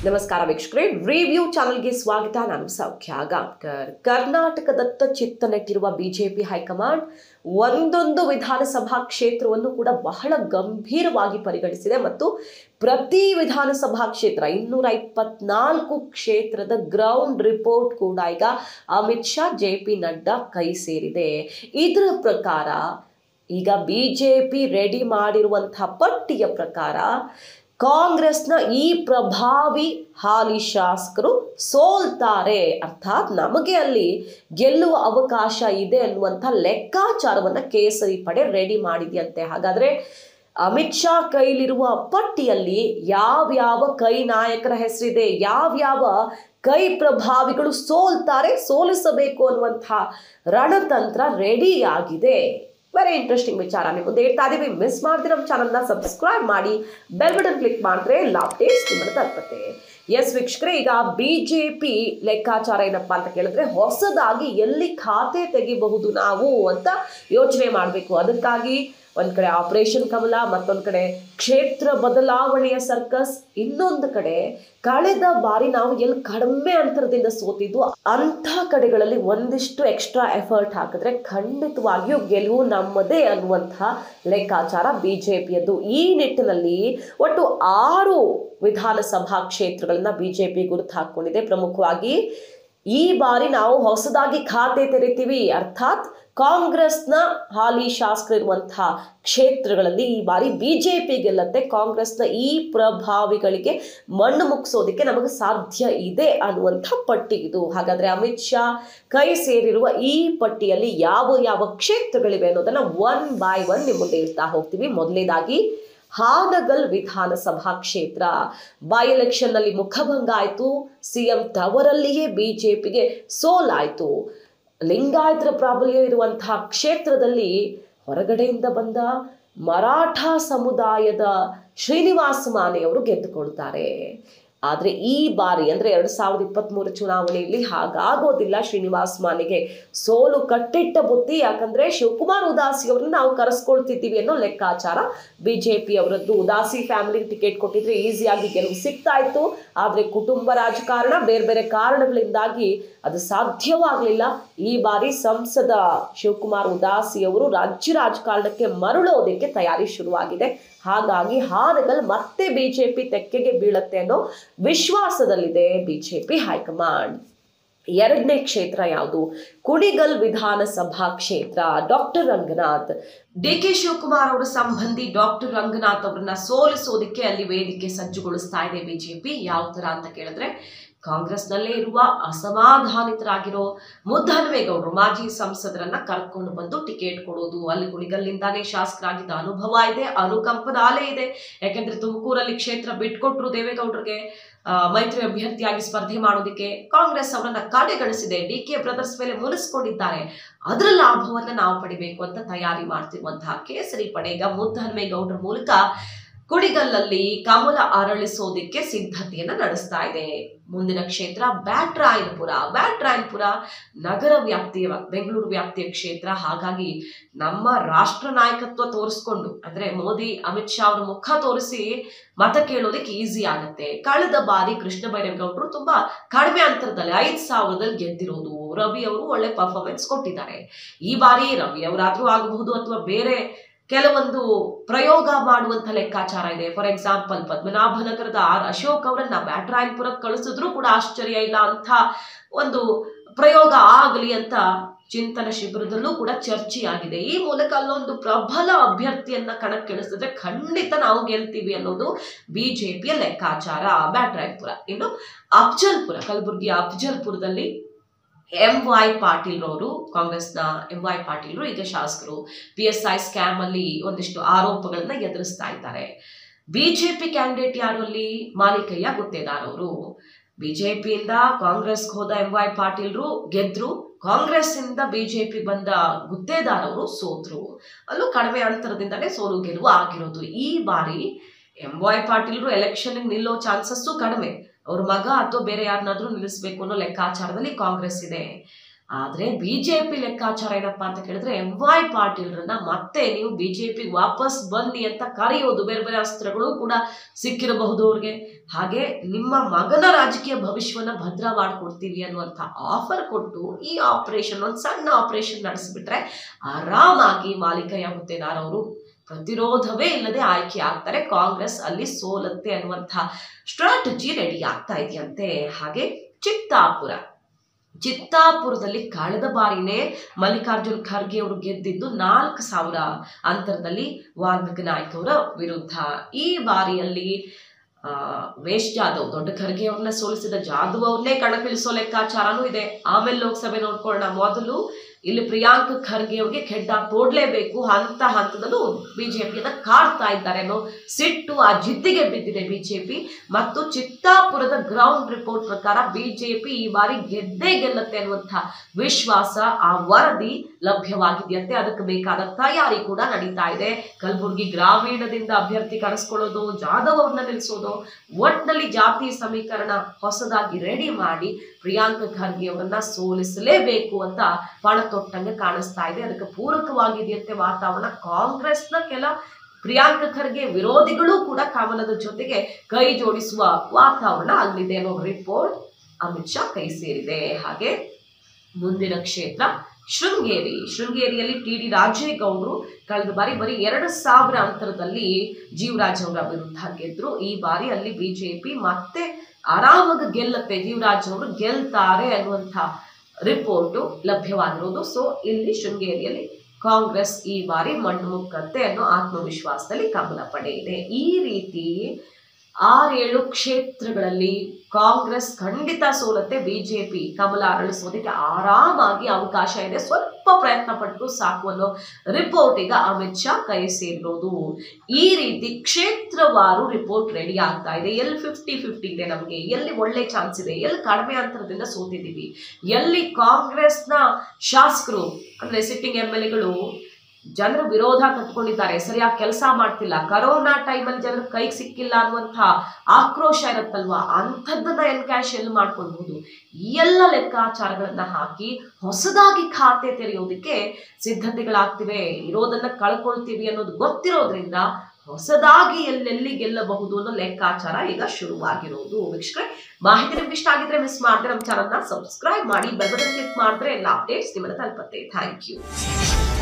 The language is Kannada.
ನಮಸ್ಕಾರ ವೀಕ್ಷಕರೇ ರಿವ್ಯೂ ಚಾನೆಲ್ಗೆ ಸ್ವಾಗತ ನಾನು ಸೌಖ್ಯ ಗಾಂವ್ಕರ್ ಕರ್ನಾಟಕದತ್ತ ಚಿತ್ತ ನೆಟ್ಟಿರುವ ಬಿಜೆಪಿ ಹೈಕಮಾಂಡ್ ಒಂದೊಂದು ವಿಧಾನಸಭಾ ಕ್ಷೇತ್ರವನ್ನು ಕೂಡ ಬಹಳ ಗಂಭೀರವಾಗಿ ಪರಿಗಣಿಸಿದೆ ಮತ್ತು ಪ್ರತಿ ವಿಧಾನಸಭಾ ಕ್ಷೇತ್ರ ಇನ್ನೂರ ಇಪ್ಪತ್ನಾಲ್ಕು ಕ್ಷೇತ್ರದ ಗ್ರೌಂಡ್ ರಿಪೋರ್ಟ್ ಕೂಡ ಈಗ ಅಮಿತ್ ಶಾ ಜೆ ಪಿ ನಡ್ಡಾ ಕೈ ಸೇರಿದೆ ಇದರ ಪ್ರಕಾರ ಈಗ ಬಿಜೆಪಿ ರೆಡಿ ಮಾಡಿರುವಂತಹ ಪಟ್ಟಿಯ ಪ್ರಕಾರ ಕಾಂಗ್ರೆಸ್ನ ಈ ಪ್ರಭಾವಿ ಹಾಲಿ ಶಾಸಕರು ಸೋಲ್ತಾರೆ ಅರ್ಥಾತ್ ನಮಗೆ ಅಲ್ಲಿ ಗೆಲ್ಲುವ ಅವಕಾಶ ಇದೆ ಅನ್ನುವಂಥ ಲೆಕ್ಕಾಚಾರವನ್ನು ಕೇಸರಿ ಪಡೆ ರೆಡಿ ಮಾಡಿದೆಯಂತೆ ಹಾಗಾದ್ರೆ ಅಮಿತ್ ಶಾ ಕೈಲಿರುವ ಪಟ್ಟಿಯಲ್ಲಿ ಯಾವ್ಯಾವ ಕೈ ನಾಯಕರ ಹೆಸರಿದೆ ಯಾವ್ಯಾವ ಕೈ ಪ್ರಭಾವಿಗಳು ಸೋಲ್ತಾರೆ ಸೋಲಿಸಬೇಕು ಅನ್ನುವಂಥ ರಣತಂತ್ರ ರೆಡಿ ಆಗಿದೆ ವೆರಿ ಇಂಟ್ರೆಸ್ಟಿಂಗ್ ವಿಚಾರ ನಿಮ್ಮ ಮುಂದೆ ಇಡ್ತಾ ಇದೀವಿ ಮಿಸ್ ಮಾಡಿದ್ರೆ ನಮ್ಮ ಚಾನಲ್ನ ಸಬ್ಸ್ಕ್ರೈಬ್ ಮಾಡಿ ಬೆಲ್ ಬಟನ್ ಕ್ಲಿಕ್ ಮಾಡಿದ್ರೆ ಲಾಪ್ಡೇಟ್ಸ್ ನಿಮ್ಮನ್ನು ತಲುಪುತ್ತೆ ಎಸ್ ವೀಕ್ಷಕರೇ ಈಗ ಬಿ ಜೆ ಪಿ ಲೆಕ್ಕಾಚಾರ ಏನಪ್ಪ ಅಂತ ಕೇಳಿದ್ರೆ ಹೊಸದಾಗಿ ಎಲ್ಲಿ ಖಾತೆ ತೆಗಿಬಹುದು ನಾವು ಅಂತ ಯೋಚನೆ ಮಾಡಬೇಕು ಅದಕ್ಕಾಗಿ ಒಂದು ಕಡೆ ಆಪರೇಷನ್ ಕಮಲ ಮತ್ತೊಂದು ಕಡೆ ಕ್ಷೇತ್ರ ಬದಲಾವಣೆಯ ಸರ್ಕಸ್ ಇನ್ನೊಂದು ಕಡೆ ಕಳೆದ ಬಾರಿ ನಾವು ಎಲ್ಲಿ ಕಡಿಮೆ ಅಂತರದಿಂದ ಸೋತಿದ್ದು ಅಂಥ ಕಡೆಗಳಲ್ಲಿ ಒಂದಿಷ್ಟು ಎಕ್ಸ್ಟ್ರಾ ಎಫರ್ಟ್ ಹಾಕಿದ್ರೆ ಖಂಡಿತವಾಗಿಯೂ ಗೆಲುವು ನಮ್ಮದೇ ಅನ್ನುವಂಥ ಲೆಕ್ಕಾಚಾರ ಬಿ ಜೆ ಪಿಯದ್ದು ಈ ನಿಟ್ಟಿನಲ್ಲಿ ಒಟ್ಟು ಆರು ವಿಧಾನಸಭಾ ಕ್ಷೇತ್ರಗಳನ್ನ ಬಿ ಜೆ ಪಿ ಗುರುತು ಹಾಕ್ಕೊಂಡಿದೆ ಪ್ರಮುಖವಾಗಿ ಈ ಬಾರಿ ನಾವು ಹೊಸದಾಗಿ ಖಾತೆ ತೆರಿತೀವಿ ಅರ್ಥಾತ್ ಕಾಂಗ್ರೆಸ್ನ ಹಾಲಿ ಶಾಸಕರಿರುವಂತಹ ಕ್ಷೇತ್ರಗಳಲ್ಲಿ ಈ ಬಾರಿ ಬಿ ಜೆ ಪಿ ಗೆಲ್ಲತ್ತೆ ಕಾಂಗ್ರೆಸ್ನ ಈ ಪ್ರಭಾವಿಗಳಿಗೆ ಮಣ್ಣು ಮುಗಿಸೋದಕ್ಕೆ ನಮಗೆ ಸಾಧ್ಯ ಇದೆ ಅನ್ನುವಂಥ ಪಟ್ಟಿ ಇದು ಹಾಗಾದ್ರೆ ಅಮಿತ್ ಶಾ ಕೈ ಸೇರಿರುವ ಈ ಪಟ್ಟಿಯಲ್ಲಿ ಯಾವ ಯಾವ ಕ್ಷೇತ್ರಗಳಿವೆ ಅನ್ನೋದನ್ನ ಒನ್ ಬೈ ಒನ್ ನಿಮ್ಮ ಮುಂದೆ ಇಡ್ತಾ ಹೋಗ್ತೀವಿ ಮೊದಲನೇದಾಗಿ ಹಾನಗಲ್ ವಿಧಾನಸಭಾ ಕ್ಷೇತ್ರ ಬೈ ಎಲೆಕ್ಷನ್ ನಲ್ಲಿ ಮುಖಭಂಗ ಆಯಿತು ಸಿಎಂ ತವರಲ್ಲಿಯೇ ಬಿಜೆಪಿಗೆ ಸೋಲಾಯಿತು ಲಿಂಗಾಯತರ ಪ್ರಾಬಲ್ಯ ಇರುವಂತಹ ಕ್ಷೇತ್ರದಲ್ಲಿ ಹೊರಗಡೆಯಿಂದ ಬಂದ ಮರಾಠ ಸಮುದಾಯದ ಶ್ರೀನಿವಾಸ ಮಾನೆಯವರು ಗೆದ್ದುಕೊಳ್ತಾರೆ ಆದರೆ ಈ ಬಾರಿ ಅಂದರೆ ಎರಡು ಸಾವಿರದ ಇಪ್ಪತ್ತ್ಮೂರು ಚುನಾವಣೆಯಲ್ಲಿ ಹಾಗಾಗೋದಿಲ್ಲ ಶ್ರೀನಿವಾಸ್ ಮಾನೆಗೆ ಸೋಲು ಕಟ್ಟಿಟ್ಟ ಬುದ್ಧಿ ಯಾಕಂದರೆ ಶಿವಕುಮಾರ್ ಉದಾಸಿ ಅವ್ರನ್ನ ನಾವು ಕರೆಸ್ಕೊಳ್ತಿದ್ದೀವಿ ಅನ್ನೋ ಲೆಕ್ಕಾಚಾರ ಬಿ ಜೆ ಪಿ ಅವರದ್ದು ಉದಾಸಿ ಫ್ಯಾಮಿಲಿಗೆ ಟಿಕೆಟ್ ಕೊಟ್ಟಿದ್ರೆ ಈಸಿಯಾಗಿ ಗೆಲುವು ಸಿಗ್ತಾ ಇತ್ತು ಆದರೆ ಕುಟುಂಬ ರಾಜಕಾರಣ ಬೇರೆ ಬೇರೆ ಕಾರಣಗಳಿಂದಾಗಿ ಅದು ಸಾಧ್ಯವಾಗಲಿಲ್ಲ ಈ ಬಾರಿ ಸಂಸದ ಶಿವಕುಮಾರ್ ಉದಾಸಿ ಅವರು ರಾಜ್ಯ ರಾಜಕಾರಣಕ್ಕೆ ಮರಳೋದಕ್ಕೆ ತಯಾರಿ ಶುರುವಾಗಿದೆ ಹಾಗಾಗಿ ಹಾನಗಲ್ ಮತ್ತೆ ಬಿಜೆಪಿ ತೆಕ್ಕೆಗೆ ಬೀಳತ್ತೆ ಅನ್ನೋ ವಿಶ್ವಾಸದಲ್ಲಿದೆ ಬಿಜೆಪಿ ಹೈಕಮಾಂಡ್ ಎರಡನೇ ಕ್ಷೇತ್ರ ಯಾವುದು ಕುಣಿಗಲ್ ವಿಧಾನಸಭಾ ಕ್ಷೇತ್ರ doctor Ranganath D K Shivakumar ಅವರ ಸಂಬಂಧಿ ಡಾಕ್ಟರ್ ರಂಗನಾಥ್ ಅವರನ್ನ ಸೋಲಿಸೋದಕ್ಕೆ ಅಲ್ಲಿ ವೇದಿಕೆ ಸಜ್ಜುಗೊಳಿಸ್ತಾ ಇದೆ ಬಿಜೆಪಿ ಯಾವ ತರ ಅಂತ ಕೇಳಿದ್ರೆ ಕಾಂಗ್ರೆಸ್ನಲ್ಲೇ ಇರುವ ಅಸಮಾಧಾನಿತರಾಗಿರೋ ಮುದ್ದಹನುಮೇಗೌಡರು ಮಾಜಿ ಸಂಸದರನ್ನ ಕರ್ಕೊಂಡು ಬಂದು ಟಿಕೆಟ್ ಕೊಡೋದು ಅಲ್ಲಿ ಕುಣಿಗಲ್ಲಿಂದಾನೇ ಶಾಸಕರಾಗಿದ್ದ ಅನುಭವ ಇದೆ ಅನುಕಂಪದ ಅಲೆ ಇದೆ ಯಾಕೆಂದ್ರೆ ತುಮಕೂರಲ್ಲಿ ಕ್ಷೇತ್ರ ಬಿಟ್ಕೊಟ್ರು ದೇವೇಗೌಡರಿಗೆ ಮೈತ್ರಿ ಅಭ್ಯರ್ಥಿಯಾಗಿ ಸ್ಪರ್ಧೆ ಮಾಡೋದಕ್ಕೆ ಕಾಂಗ್ರೆಸ್ ಅವರನ್ನ ಕಡೆಗಣಿಸಿದೆ ಡಿ ಕೆ ಬ್ರದರ್ಸ್ ಮೇಲೆ ಮುನಿಸ್ಕೊಂಡಿದ್ದಾರೆ ಅದರ ಲಾಭವನ್ನ ನಾವು ಪಡಿಬೇಕು ಅಂತ ತಯಾರಿ ಮಾಡ್ತಿರುವಂತಹ ಕೇಸರಿ ಪಡೆ ಈಗ ಮುದ್ದಹನುಮೇಗೌಡರ ಮೂಲಕ ಕುಡಿಗಲ್ಲಲ್ಲಿ ಕಮಲ ಅರಳಿಸೋದಕ್ಕೆ ಸಿದ್ಧತೆಯನ್ನ ನಡೆಸ್ತಾ ಇದೆ ಮುಂದಿನ ಕ್ಷೇತ್ರ ಬ್ಯಾಟ್ರಾಯನಪುರ ಬ್ಯಾಟ್ರಾಯನಪುರ ನಗರ ವ್ಯಾಪ್ತಿಯ ಬೆಂಗಳೂರು ವ್ಯಾಪ್ತಿಯ ಕ್ಷೇತ್ರ ಹಾಗಾಗಿ ನಮ್ಮ ರಾಷ್ಟ್ರ ನಾಯಕತ್ವ ತೋರಿಸ್ಕೊಂಡು ಅಂದ್ರೆ ಮೋದಿ ಅಮಿತ್ ಶಾ ಅವರ ಮುಖ ತೋರಿಸಿ ಮತ ಕೇಳೋದಕ್ಕೆ ಈಸಿ ಆಗುತ್ತೆ ಕಳೆದ ಬಾರಿ ಕೃಷ್ಣ ಬೈರೇಗೌಡರು ತುಂಬಾ ಕಡಿಮೆ ಅಂತರದಲ್ಲಿ ಐದು ಸಾವಿರದಲ್ಲಿ ಗೆದ್ದಿರೋದು ರವಿ ಅವರು ಒಳ್ಳೆ ಪರ್ಫಾರ್ಮೆನ್ಸ್ ಕೊಟ್ಟಿದ್ದಾರೆ ಈ ಬಾರಿ ರವಿ ಅವರಾದ್ರೂ ಆಗಬಹುದು ಅಥವಾ ಬೇರೆ ಕೆಲವೊಂದು ಪ್ರಯೋಗ ಮಾಡುವಂತ ಲೆಕ್ಕಾಚಾರ ಇದೆ ಫಾರ್ ಎಕ್ಸಾಂಪಲ್ ಪದ್ಮನಾಭನಗರದ ಆರ್ ಅಶೋಕ್ ಅವರನ್ನ ಬ್ಯಾಟ್ರಾಯನ್ಪುರಕ್ಕೆ ಕಳಿಸಿದ್ರು ಕೂಡ ಆಶ್ಚರ್ಯ ಇಲ್ಲ ಅಂತ ಒಂದು ಪ್ರಯೋಗ ಆಗಲಿ ಅಂತ ಚಿಂತನ ಶಿಬಿರದಲ್ಲೂ ಕೂಡ ಚರ್ಚೆಯಾಗಿದೆ ಈ ಮೂಲಕ ಅಲ್ಲೊಂದು ಪ್ರಬಲ ಅಭ್ಯರ್ಥಿಯನ್ನ ಕಣಕ್ಕಿಳಿಸಿದ್ರೆ ಖಂಡಿತ ನಾವು ಗೆಲ್ತೀವಿ ಅನ್ನೋದು ಬಿಜೆಪಿಯ ಲೆಕ್ಕಾಚಾರ ಬ್ಯಾಟ್ರಾಯನ್ಪುರ ಇನ್ನು ಅಫ್ಜಲ್ಪುರ ಕಲಬುರಗಿಯ ಅಫ್ಜಲ್ಪುರದಲ್ಲಿ ಎಂ ವೈ ಪಾಟೀಲ್ ರವರು ಕಾಂಗ್ರೆಸ್ನ ಎಂ ವೈ ಪಾಟೀಲ್ರು ಈಗ ಶಾಸಕರು ಪಿ ಎಸ್ ಐ ಸ್ಕ್ಯಾಮ್ ಅಲ್ಲಿ ಒಂದಿಷ್ಟು ಆರೋಪಗಳನ್ನ ಎದುರಿಸ್ತಾ ಇದ್ದಾರೆ ಬಿಜೆಪಿ ಕ್ಯಾಂಡಿಡೇಟ್ ಯಾರು ಅಲ್ಲಿ ಮಾಲಿಕಯ್ಯ ಗುತ್ತೇದಾರ್ ಅವರು ಬಿಜೆಪಿಯಿಂದ ಕಾಂಗ್ರೆಸ್ಗೆ ಹೋದ ಎಂ ವೈ ಪಾಟೀಲ್ರು ಗೆದ್ರು ಕಾಂಗ್ರೆಸ್ ಇಂದ ಬಿಜೆಪಿ ಬಂದ ಗುತ್ತೇದಾರ್ ಅವರು ಸೋತ್ರು ಅಲ್ಲೂ ಕಡಿಮೆ ಅಂತರದಿಂದಲೇ ಸೋಲು ಗೆಲುವು ಆಗಿರೋದು ಈ ಬಾರಿ ಎಂ ವೈ ಪಾಟೀಲ್ರು ಎಲೆಕ್ಷನ್ ನಿಲ್ಲೋ ಚಾನ್ಸಸ್ಸು ಕಡಿಮೆ ಅವ್ರ ಮಗ ಅಥವಾ ಬೇರೆ ಯಾರನ್ನಾದ್ರೂ ನಿಲ್ಲಿಸಬೇಕು ಅನ್ನೋ ಲೆಕ್ಕಾಚಾರದಲ್ಲಿ ಕಾಂಗ್ರೆಸ್ ಇದೆ ಆದ್ರೆ ಬಿಜೆಪಿ ಲೆಕ್ಕಾಚಾರ ಏನಪ್ಪಾ ಅಂತ ಕೇಳಿದ್ರೆ ಎಂ ವೈ ಪಾಟೀಲ್ರನ್ನ ಮತ್ತೆ ನೀವು ಬಿಜೆಪಿ ವಾಪಸ್ ಬನ್ನಿ ಅಂತ ಕರೆಯೋದು ಬೇರೆ ಬೇರೆ ಅಸ್ತ್ರಗಳು ಕೂಡ ಸಿಕ್ಕಿರಬಹುದು ಅವ್ರಿಗೆ ಹಾಗೆ ನಿಮ್ಮ ಮಗನ ರಾಜಕೀಯ ಭವಿಷ್ಯವನ್ನ ಭದ್ರ ಮಾಡ್ಕೊಡ್ತೀವಿ ಅನ್ನುವಂಥ ಆಫರ್ ಕೊಟ್ಟು ಈ ಆಪರೇಷನ್ ಒಂದು ಸಣ್ಣ ಆಪರೇಷನ್ ನಡೆಸಿಬಿಟ್ರೆ ಆರಾಮಾಗಿ ಮಾಲಿಕಯ್ಯ ಮುತ್ತೇದಾರ್ ಅವರು ಪ್ರತಿರೋಧವೇ ಇಲ್ಲದೆ ಆಯ್ಕೆ ಆಗ್ತಾರೆ ಕಾಂಗ್ರೆಸ್ ಅಲ್ಲಿ ಸೋಲತ್ತೆ ಅನ್ನುವಂಥ ಸ್ಟ್ರಾಟಜಿ ರೆಡಿ ಆಗ್ತಾ ಇದೆಯಂತೆ ಹಾಗೆ ಚಿತ್ತಾಪುರ ಚಿತ್ತಾಪುರದಲ್ಲಿ ಕಳೆದ ಬಾರಿನೇ ಮಲ್ಲಿಕಾರ್ಜುನ್ ಖರ್ಗೆ ಅವರು ಗೆದ್ದಿದ್ದು ನಾಲ್ಕು ಸಾವಿರ ಅಂತರದಲ್ಲಿ ವಾಲ್ಮೀಕಿ ನಾಯ್ಕ ಅವರ ವಿರುದ್ಧ ಈ ಬಾರಿಯಲ್ಲಿ ಆ, ವೇಶ್ ಜಾಧವ್ ದೊಡ್ಡ ಖರ್ಗೆ ಅವ್ರನ್ನ ಸೋಲಿಸಿದ ಜಾಧವ್ ಅವ್ರನ್ನೇ ಕಣಕ್ಕಿಳಿಸೋ ಲೆಕ್ಕಾಚಾರನೂ ಇದೆ ಆಮೇಲೆ ಲೋಕಸಭೆ ನೋಡ್ಕೊಳ್ಳೋಣ ಮೊದಲು ಇಲ್ಲಿ ಪ್ರಿಯಾಂಕ್ ಖರ್ಗೆ ಅವ್ರಿಗೆ ಖೆಡ್ಡ ತೋಡ್ಲೇಬೇಕು ಹಂತ ಹಂತದಲ್ಲೂ ಬಿಜೆಪಿಯನ್ನ ಕಾಡ್ತಾ ಇದ್ದಾರೆ ಅನ್ನೋ ಸಿಟ್ಟು ಆ ಜಿದ್ದಿಗೆ ಬಿದ್ದಿದೆ ಬಿಜೆಪಿ ಮತ್ತು ಚಿತ್ತಾಪುರದ ಗ್ರೌಂಡ್ ರಿಪೋರ್ಟ್ ಪ್ರಕಾರ ಬಿಜೆಪಿ ಈ ಬಾರಿ ಗೆದ್ದೇ ಗೆಲ್ಲತ್ತೆ ಅನ್ನುವಂಥ ವಿಶ್ವಾಸ ಆ ವರದಿ ಲಭ್ಯವಾಗಿದೆಯಂತೆ ಅದಕ್ಕೆ ಬೇಕಾದ ತಯಾರಿ ಕೂಡ ನಡೀತಾ ಇದೆ ಕಲಬುರಗಿ ಗ್ರಾಮೀಣದಿಂದ ಅಭ್ಯರ್ಥಿ ಕರೆಸ್ಕೊಳ್ಳೋದು ಜಾಧವ್ ಅವ್ರನ್ನ ನಿಲ್ಲಿಸೋದು ಒಟ್ಟಿನಲ್ಲಿ ಜಾತಿ ಸಮೀಕರಣ ಹೊಸದಾಗಿ ರೆಡಿ ಮಾಡಿ ಪ್ರಿಯಾಂಕ್ ಖರ್ಗೆ ಅವರನ್ನ ಸೋಲಿಸಲೇಬೇಕು ಅಂತ ಪಣ ತೊಟ್ಟಂಗೆ ಕಾಣಿಸ್ತಾ ಇದೆ ಅದಕ್ಕೆ ಪೂರಕವಾಗಿದೆಯಂತೆ ವಾತಾವರಣ ಕಾಂಗ್ರೆಸ್ನ ಕೆಲ ಪ್ರಿಯಾಂಕ್ ಖರ್ಗೆ ವಿರೋಧಿಗಳು ಕೂಡ ಕಮಲದ ಜೊತೆಗೆ ಕೈ ಜೋಡಿಸುವ ವಾತಾವರಣ ಅಲ್ಲಿದೆ ಅನ್ನೋ ರಿಪೋರ್ಟ್ ಅಮಿತ್ ಶಾ ಕೈ ಸೇರಿದೆ ಹಾಗೆ ಮುಂದಿನ ಕ್ಷೇತ್ರ ಶೃಂಗೇರಿ ಶೃಂಗೇರಿಯಲ್ಲಿ ಟಿ ಡಿ ರಾಜೇಗೌಡರು ಕಳೆದ ಬಾರಿ ಬರೀ ಎರಡು ಸಾವಿರ ಅಂತರದಲ್ಲಿ ಜೀವರಾಜ್ ಅವರ ವಿರುದ್ಧ ಗೆದ್ರು ಈ ಬಾರಿ ಅಲ್ಲಿ ಬಿಜೆಪಿ ಮತ್ತೆ ಆರಾಮಾಗಿ ಗೆಲ್ಲತ್ತೆ ಜೀವರಾಜ್ ಅವರು ಗೆಲ್ತಾರೆ ಅನ್ನುವಂಥ ರಿಪೋರ್ಟು ಲಭ್ಯವಾಗಿರೋದು ಸೊ ಇಲ್ಲಿ ಶೃಂಗೇರಿಯಲ್ಲಿ ಕಾಂಗ್ರೆಸ್ ಈ ಬಾರಿ ಮಣ್ಣು ಮುಕ್ಕತ್ತೆ ಅನ್ನೋ ಆತ್ಮವಿಶ್ವಾಸದಲ್ಲಿ ಕಮಲ ಪಡೆ ಇದೆ ಈ ರೀತಿ ಆರೇಳು ಕ್ಷೇತ್ರಗಳಲ್ಲಿ ಕಾಂಗ್ರೆಸ್ ಖಂಡಿತ ಸೋಲತ್ತೆ ಬಿಜೆಪಿ ಕಮಲ ಅರಳಿಸೋದಕ್ಕೆ ಆರಾಮಾಗಿ ಅವಕಾಶ ಇದೆ ಸ್ವಲ್ಪ ಪ್ರಯತ್ನ ಪಟ್ಟು ಸಾಕು ಅನ್ನೋ ರಿಪೋರ್ಟ್ ಈಗ ಅಮಿತ್ ಶಾ ಕೈ ಸೇರಿರೋದು ಈ ರೀತಿ ಕ್ಷೇತ್ರವಾರು ರಿಪೋರ್ಟ್ ರೆಡಿ ಆಗ್ತಾ ಇದೆ ಎಲ್ಲಿ ಫಿಫ್ಟಿ ಫಿಫ್ಟಿ ಇದೆ ನಮಗೆ ಎಲ್ಲಿ ಒಳ್ಳೆ ಚಾನ್ಸ್ ಇದೆ ಎಲ್ಲಿ ಕಡಿಮೆ ಅಂತರದಿಂದ ಸೋತಿದ್ದೀವಿ ಎಲ್ಲಿ ಕಾಂಗ್ರೆಸ್ನ ಶಾಸಕರು ಅಂದ್ರೆ ಸಿಟ್ಟಿಂಗ್ ಎಮ್ ಎಲ್ ಎಗಳು ಜನರು ವಿರೋಧ ಕಟ್ಕೊಂಡಿದ್ದಾರೆ ಸರಿಯಾಗಿ ಕೆಲಸ ಮಾಡ್ತಿಲ್ಲ ಕರೋನಾ ಟೈಮಲ್ಲಿ ಜನರು ಕೈಗೆ ಸಿಕ್ಕಿಲ್ಲ ಅನ್ನುವಂಥ ಆಕ್ರೋಶ ಇರುತ್ತಲ್ವಾ ಅಂಥದ್ದನ್ನ ಎನ್ಕ್ಯಾಶ್ ಎಲ್ಲಿ ಮಾಡ್ಕೊಳ್ಬಹುದು ಈ ಎಲ್ಲ ಲೆಕ್ಕಾಚಾರಗಳನ್ನ ಹಾಕಿ ಹೊಸದಾಗಿ ಖಾತೆ ತೆರೆಯೋದಕ್ಕೆ ಸಿದ್ಧತೆಗಳಾಗ್ತಿವೆ ಇರೋದನ್ನ ಕಳ್ಕೊಳ್ತೀವಿ ಅನ್ನೋದು ಗೊತ್ತಿರೋದ್ರಿಂದ ಹೊಸದಾಗಿ ಎಲ್ಲೆಲ್ಲಿ ಗೆಲ್ಲಬಹುದು ಅನ್ನೋ ಲೆಕ್ಕಾಚಾರ ಈಗ ಶುರುವಾಗಿರೋದು ವೀಕ್ಷಕರೇ ಮಾಹಿತಿ ನಿಮ್ಗೆ ಇಷ್ಟ ಆಗಿದ್ರೆ ಮಿಸ್ ಮಾಡಿದ್ರೆ ನಮ್ಮ ಚಾನಲ್ನ ಸಬ್ಸ್ಕ್ರೈಬ್ ಮಾಡಿ ಬೆಲ್ ಬಟನ್ ಕ್ಲಿಕ್ ಮಾಡಿದ್ರೆ ಎಲ್ಲ ಅಪ್ಡೇಟ್ಸ್ ನಿಮ್ಮನ್ನ ತಲುಪತ್ತೆ ಥ್ಯಾಂಕ್ ಯು